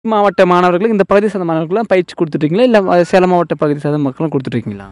மாவட்ட மாணவர்களுக்கு இந்த பகுதி சார்ந்த மாணவர்களுக்கு பயிற்சி கொடுத்துட்ருக்கீங்களா இல்லை சேலம் மாவட்ட பகுதி சார்ந்த மக்களும் கொடுத்துட்ருக்கீங்களா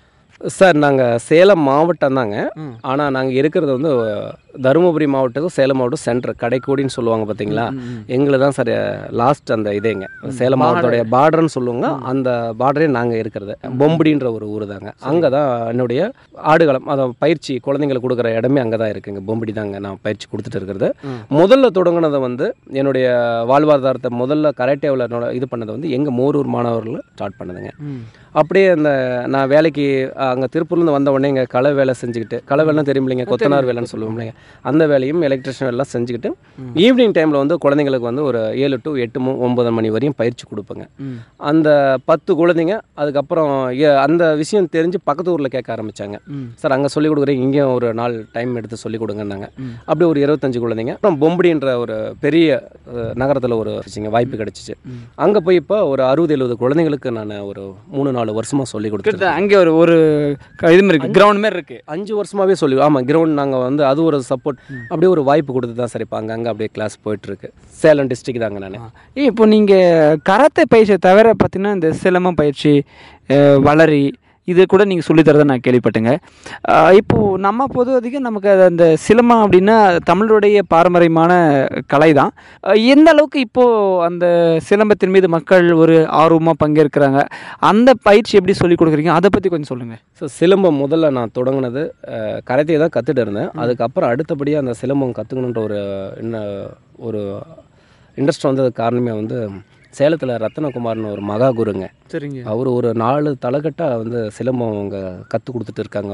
சார் நாங்கள் சேலம் மாவட்டம் தாங்க ம். ஆனால் நாங்கள் இருக்கிறது வந்து தருமபுரி மாவட்டத்துக்கும் சேலம் மாவட்டம் சென்டர் கடைக்கோடின்னு சொல்லுவாங்க பார்த்தீங்களா எங்களை தான் சார் லாஸ்ட் அந்த இதேங்க சேலம் மாவட்டத்துடைய பார்டர்னு சொல்லுவாங்க அந்த பார்டரே நாங்கள் இருக்கிறது பொம்படின்ற ஒரு ஊர் தாங்க அங்கே தான் என்னுடைய ஆடுகளம் அதை பயிற்சி குழந்தைங்களுக்கு கொடுக்குற இடமே அங்கே தான் இருக்குங்க பொம்படி தாங்க நான் பயிற்சி கொடுத்துட்டு இருக்கிறது ம். முதல்ல தொடங்கினதை வந்து என்னுடைய வாழ்வாதாரத்தை முதல்ல கரெக்டாக என்னோட இது பண்ணதை வந்து எங்கள் மோரூர் மாணவர்கள் ஸ்டார்ட் பண்ணதுங்க அப்படியே அந்த நான் வேலைக்கு அங்கே திருப்பூர்லேருந்து வந்த உடனே இங்கே களை வேலை செஞ்சுக்கிட்டு களை வேலைனா தெரியும் இல்லைங்க கொத்தனார் வேலைன்னு சொல்லுவோம் இல்லைங்க அந்த வேலையும் எலக்ட்ரிஷியன் எல்லாம் செஞ்சுக்கிட்டு ஈவினிங் டைமில் வந்து குழந்தைங்களுக்கு வந்து ஒரு ஏழு டு எட்டு மு ஒன்பது மணி வரையும் பயிற்சி கொடுப்பேங்க அந்த பத்து குழந்தைங்க அதுக்கப்புறம் ஏ- அந்த விஷயம் தெரிஞ்சு பக்கத்து ஊரில் கேட்க ஆரம்பித்தாங்க சார் அங்கே சொல்லிக் கொடுக்குறேன் இங்கேயும் ஒரு நாள் டைம் எடுத்து சொல்லிக் கொடுங்கன்னாங்க ம். அப்படி ஒரு இருபத்தஞ்சு குழந்தைங்க அப்புறம் பொம்படின்ற ஒரு பெரிய நகரத்தில் ஒரு வச்சுங்க வாய்ப்பு கிடச்சிச்சு ம். அங்கே போய் இப்போ ஒரு அறுபது எழுபது குழந்தைங்களுக்கு நான் ஒரு மூணு நாலு வருஷமாக சொல்லி கொடுத்துருக்கேன் அங்கே ஒரு ஒரு க- இது மாதிரி இருக்கு கிரவுண்ட் மாதிரி இருக்கு அஞ்சு வருஷமாவே சொல்லி ஆமாம் கிரவுண்ட் நாங்கள் வந்து அது ஒரு சப்போர்ட் அப்படியே ஒரு வாய்ப்பு கொடுத்து தான் சார் இப்போ அங்கங்கே அப்படியே கிளாஸ் போயிட்டுருக்கு சேலம் டிஸ்ட்ரிக்ட் தாங்க நான் ஏய், இப்போ நீங்கள் கராத்தே பயிற்சியை தவிர பார்த்தீங்கன்னா இந்த சிலம்பம் பயிற்சி அஹ், வளரி இது கூட நீங்கள் சொல்லித்தரதை நான் கேள்விப்பட்டேங்க அஹ், இப்போ நம்ம பொதுவதிக்கு நமக்கு அது அந்த சிலம்பம் அப்படின்னா தமிழருடைய பாரம்பரியமான கலை தான் அஹ், எந்த அளவுக்கு இப்போது அந்த சிலம்பத்தின் மீது மக்கள் ஒரு ஆர்வமாக பங்கேற்கிறாங்க அந்த பயிற்சி எப்படி சொல்லிக் கொடுக்குறீங்க அதை பற்றி கொஞ்சம் சொல்லுங்கள் ஸோ சிலம்பம் முதல்ல நான் தொடங்கினது கரைத்தையை தான் கற்றுட்டு இருந்தேன் அதுக்கப்புறம் அடுத்தபடியாக அந்த சிலம்பம் கற்றுக்கணுன்ற ஒரு என்ன ஒரு இன்ட்ரெஸ்ட் வந்ததுக்கு காரணமே வந்து சேலத்தில் ரத்னகுமார்னு ஒரு மகா குருங்க சரிங்க அவர் ஒரு நாலு தலைக்கட்டாக வந்து சிலம்பம் அவங்க கற்றுக் கொடுத்துட்டு இருக்காங்க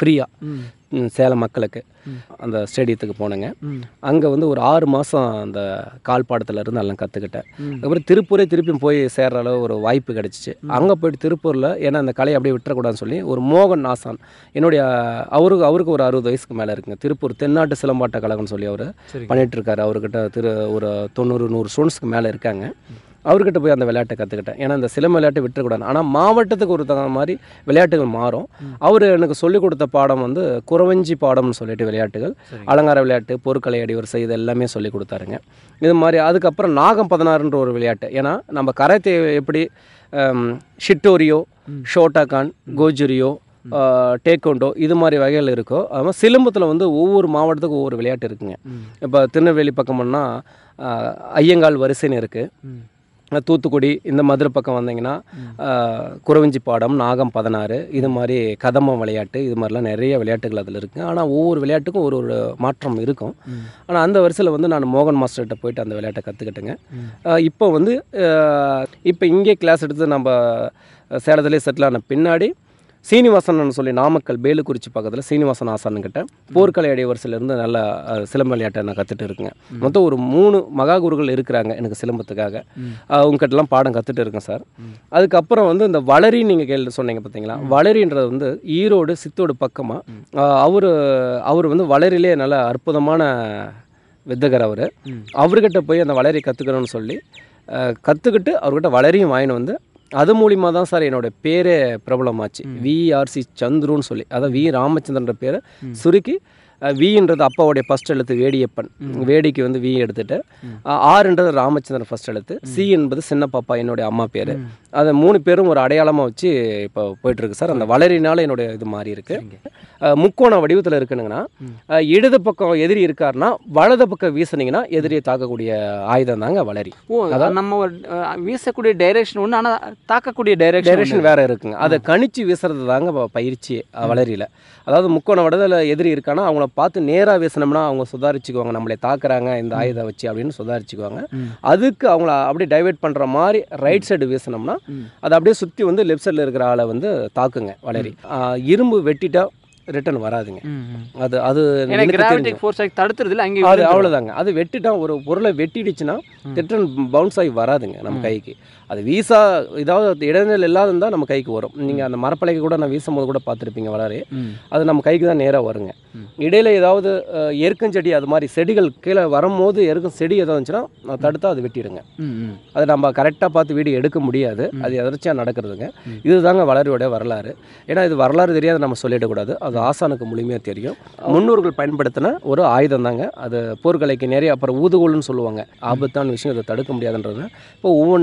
ஃப்ரீயாக சேலம் மக்களுக்கு அந்த ஸ்டேடியத்துக்கு போனேங்க அங்கே வந்து ஒரு ஆறு மாதம் அந்த கால் பாடத்துல இருந்து எல்லாம் கற்றுக்கிட்டேன் அதுக்கப்புறம் திருப்பூரே திருப்பியும் போய் சேர்ற அளவு ஒரு வாய்ப்பு கிடச்சிச்சு அங்கே போயிட்டு திருப்பூரில் ஏன்னா அந்த கலையை அப்படியே விட்டுறக்கூடாதுன்னு சொல்லி ஒரு மோகன் ஆசான் என்னுடைய அவருக்கு அவருக்கு ஒரு அறுபது வயசுக்கு மேலே இருக்குங்க திருப்பூர் தென்னாட்டு சிலம்பாட்ட கழகம்னு சொல்லி அவர் சரி பண்ணிட்டு இருக்காரு அவர்கிட்ட திரு ஒரு தொண்ணூறு நூறு ஸ்டூடெண்ட்ஸ்க்கு மேலே இருக்காங்க அவர்கிட்ட போய் அந்த விளையாட்டை கற்றுக்கிட்டேன் ஏன்னா அந்த சிலம்ப விளையாட்டை விட்டுறக்கூடாது ஆனால் மாவட்டத்துக்கு ஒரு தகுந்த மாதிரி விளையாட்டுகள் மாறும் அவர் எனக்கு சொல்லிக் கொடுத்த பாடம் வந்து குறவஞ்சி பாடம்னு சொல்லிட்டு விளையாட்டுகள் சரி. அலங்கார விளையாட்டு பொருட்களை அடிவரிசை இது எல்லாமே சொல்லி கொடுத்தாருங்க இது மாதிரி அதுக்கப்புறம் நாகம் பதினாறுன்ற ஒரு விளையாட்டு ஏன்னா நம்ம கராத்தே எப்படி ஹம், ஷிட்டோரியோ ஷோட்டாகான் கோஜுரியோ டேக்கோண்டோ இது மாதிரி வகைகள் இருக்கோ அது மாதிரி சிலம்பத்தில் வந்து ஒவ்வொரு மாவட்டத்துக்கும் ஒவ்வொரு விளையாட்டு இருக்குங்க இப்போ திருநெல்வேலி பக்கம்னா ஆஹ், ஐயங்கால் வரிசைன்னு இருக்குது தூத்துக்குடி இந்த மதுரை பக்கம் வந்தீங்கன்னா ஆஹ், குறவஞ்சி பாடம் நாகம் பதினாறு இது மாதிரி கதம்பம் விளையாட்டு இது மாதிரிலாம் நிறைய விளையாட்டுகள் அதில் இருக்குது ஆனால் ஒவ்வொரு விளையாட்டுக்கும் ஒரு ஒரு மாற்றம் இருக்கும் ஆனால் அந்த வரிசையில் வந்து நான் மோகன் மாஸ்டர்கிட்ட போயிட்டு அந்த விளையாட்டை கற்றுக்கிட்டேங்க இப்போ வந்து இப்போ இங்கே கிளாஸ் எடுத்து நம்ம சேலத்திலே செட்டில் ஆன பின்னாடி சீனிவாசன் சொல்லி நாமக்கல் பேலுக்குறிச்சி பக்கத்தில் சீனிவாசன் ஆசான் கிட்ட போர்க்கலை அடிவரிசையிலேருந்து நல்ல அஹ், சிலம்ப விளையாட்டை நான் கற்றுட்டு இருக்குங்க மொத்தம் ஒரு மூணு மகா குருக்கள் இருக்கிறாங்க எனக்கு சிலம்பத்துக்காக அஹ், உங்ககிட்டலாம் பாடம் கற்றுட்டு இருக்கேன் சார் அதுக்கப்புறம் வந்து இந்த வளரி நீங்கள் கேள்வி சொன்னீங்க பார்த்தீங்களா வளரின்றது வந்து ஈரோடு சித்தோடு பக்கமாக அவர் அவர் வந்து வளரிலே நல்ல அற்புதமான வித்தகர் அவர் அவர்கிட்ட போய் அந்த வளரி கற்றுக்கணும்னு சொல்லி கற்றுக்கிட்டு அவர்கிட்ட வளரியும் வாங்கின்னு வந்து அது மூலிமா தான் சார் என்னோட பேரே பிரபலமாச்சு விஆர்சி சந்துருன்னு சொல்லி அதாவது வி ராமச்சந்திரன்ற பேரை சுருக்கி அஹ், வின்றது அப்பாவுடைய ஃபர்ஸ்ட் எழுத்து வேடியப்பன் வேடிக்கு வந்து வி எடுத்துட்டு அஹ், ஆறுன்றது ராமச்சந்திரன் ஃபர்ஸ்ட் எழுத்து சி என்பது சின்ன பாப்பா என்னுடைய அம்மா பேர் அதை மூணு பேரும் ஒரு அடையாளமாக வச்சு இப்போ போயிட்டு இருக்கு சார் அந்த வளரினால என்னுடைய இது மாறி இருக்கு அஹ், முக்கோண வடிவத்தில் இருக்குனுங்கன்னா அஹ், இடது பக்கம் எதிரி இருக்காருன்னா வலது பக்கம் வீசுனீங்கன்னா எதிரியை தாக்கக்கூடிய ஆயுதம் தாங்க வளரி ஓ நம்ம ஒரு, அஹ், வீசக்கூடிய டைரக்ஷன் ஒன்று ஆனால் தாக்கக்கூடிய டைரக்ஷன் டைரக்ஷன் வேற இருக்குங்க அதை கணிச்சு வீசுறது தாங்க ப- பயிற்சி அஹ், வளரியில அதாவது முக்கோண வடதில் எதிரி இருக்கானா அவங்கள பார்த்து நேராக வீசினோம்னா அவங்க சுதாரிச்சுக்குவாங்க நம்மளை தாக்குறாங்க இந்த ஆயுதம் வச்சு அப்படின்னு சுதாரிச்சுக்குவாங்க அதுக்கு அவங்கள அப்படியே டைவர்ட் பண்ணுற மாதிரி ரைட் சைடு வீசினோம்னா அது அப்படியே சுற்றி வந்து லெஃப்ட் சைடில் இருக்கிற ஆளை வந்து தாக்குங்க வளரி அஹ், இரும்பு வெட்டிட்டா ரிட்டர்ன் வராதுங்க அது அது ஏன்னா எனக்கு கிராவிட்டி தெரிஞ்சு. ஃபோர்ஸ் ஆகி தடுத்துறது இல்லை அங்கே அது அவ்வளோதாங்க அது வெட்டிட்டா ஒரு பொருளை வெட்டிடுச்சுன்னா ரிட்டர்ன் பவுன்ஸ் ஆகி வராதுங்க நம்ம கைக்கு அது வீசா ஏதாவது இடைநிலை இல்லாத இருந்தால் நம்ம கைக்கு வரும் நீங்கள் அந்த மரப்பலகை கூட நான் வீசும் போது கூட பார்த்துருப்பீங்க வளரே அது நம்ம கைக்கு தான் நேராக வருங்க இடையில ஏதாவது அஹ், எருக்கஞ்செடி அது மாதிரி செடிகள் கீழே வரும்போது எருக்கும் செடி ஏதாவது இருந்துச்சுன்னா நான் தடுத்தா அது வெட்டிடுங்க அது நம்ம கரெக்டாக பார்த்து வீடியோ எடுக்க முடியாது அது எதர்ச்சியாக நடக்கிறதுங்க இதுதாங்க வளரியோட வரலாறு ஏன்னா இது வரலாறு தெரியாத நம்ம சொல்லிடக்கூடாது அது அது ஆசானுக்கு முழுமையாக தெரியும் முன்னோர்கள் பயன்படுத்தின ஒரு ஆயுதம் தாங்க அது போர்க்கலைக்கு நிறைய அப்புறம் ஊதுகோல்னு சொல்லுவாங்க ஆபத்தான விஷயம் அதை தடுக்க முடியாதுன்றது இப்போ ஒவ்வொன்று